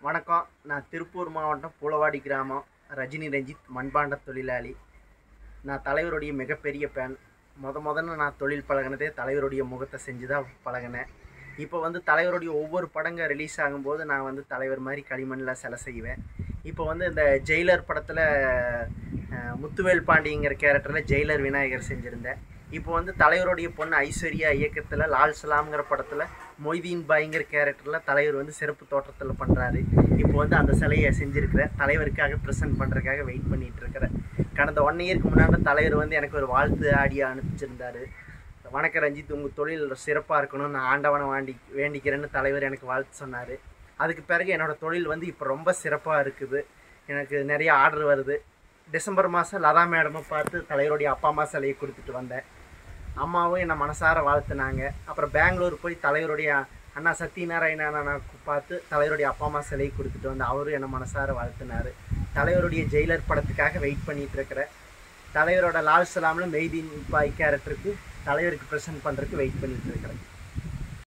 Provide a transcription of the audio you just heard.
வணக்கம் நான் திருப்பூர் மாவட்டம் பூலவாடி கிராமம் ரஜினி ரஞ்சித் மண்பாண்ட தொழிலாளி நான் தலைவருடைய மிகப்பெரிய ஃபேன் முத முதல்ல நான் தொழில் பழகினதே தலைவருடைய முகத்தை செஞ்சு தான் பழகினேன் இப்போ வந்து தலைவருடைய ஒவ்வொரு படங்க ரிலீஸ் ஆகும்போது நான் வந்து தலைவர் மாதிரி களிமண்ணில் சிலை செய்வேன் இப்போ வந்து இந்த ஜெயிலர் படத்தில் முத்துவேல் பாண்டிங்கிற கேரக்டரில் ஜெயிலர் விநாயகர் செஞ்சுருந்தேன் இப்போ வந்து தலைவருடைய பொண்ணு ஐஸ்வர்யா இயக்கத்தில் லால் சலாம்ங்கிற படத்தில் மொய்தீன் பாய்ங்கிற கேரக்டரில் தலைவர் வந்து சிறப்பு தோற்றத்தில் பண்ணுறாரு இப்போ வந்து அந்த சிலையை செஞ்சுருக்கிறேன் தலைவருக்காக ப்ரெசென்ட் பண்ணுறதுக்காக வெயிட் பண்ணிட்டு இருக்கிறேன் கடந்த ஒன் இயருக்கு முன்னாடி தலைவர் வந்து எனக்கு ஒரு வாழ்த்து ஆடியோ அனுப்பிச்சிருந்தாரு வணக்கம் ரஞ்சித் உங்கள் தொழில் சிறப்பாக இருக்கணும்னு நான் ஆண்டவனை வாண்டி வேண்டிக்கிறேன்னு தலைவர் எனக்கு வாழ்த்து சொன்னார் அதுக்கு பிறகு என்னோடய தொழில் வந்து இப்போ ரொம்ப சிறப்பாக இருக்குது எனக்கு நிறைய ஆர்டர் வருது டிசம்பர் மாதம் லதா மேடமை பார்த்து தலைவருடைய அப்பா அம்மா சிலையை கொடுத்துட்டு வந்தேன் அம்மாவும் என்னை மனசார வாழ்த்துனாங்க அப்புறம் பெங்களூர் போய் தலைவருடைய அண்ணா சத்யநாராயணனை பார்த்து தலைவருடைய அப்பா அம்மா சிலையை கொடுத்துட்டு வந்தேன் அவரும் என்னை மனசார வாழ்த்துனார் தலைவருடைய ஜெயிலர் படத்துக்காக வெயிட் பண்ணிட்டு இருக்கிறேன் தலைவரோட லால் சலாமில் மெய்தீன் பாய் கேரக்டருக்கு தலைவருக்கு ப்ரெசென்ட் பண்ணுறதுக்கு வெயிட் பண்ணிட்டு இருக்கிறேன்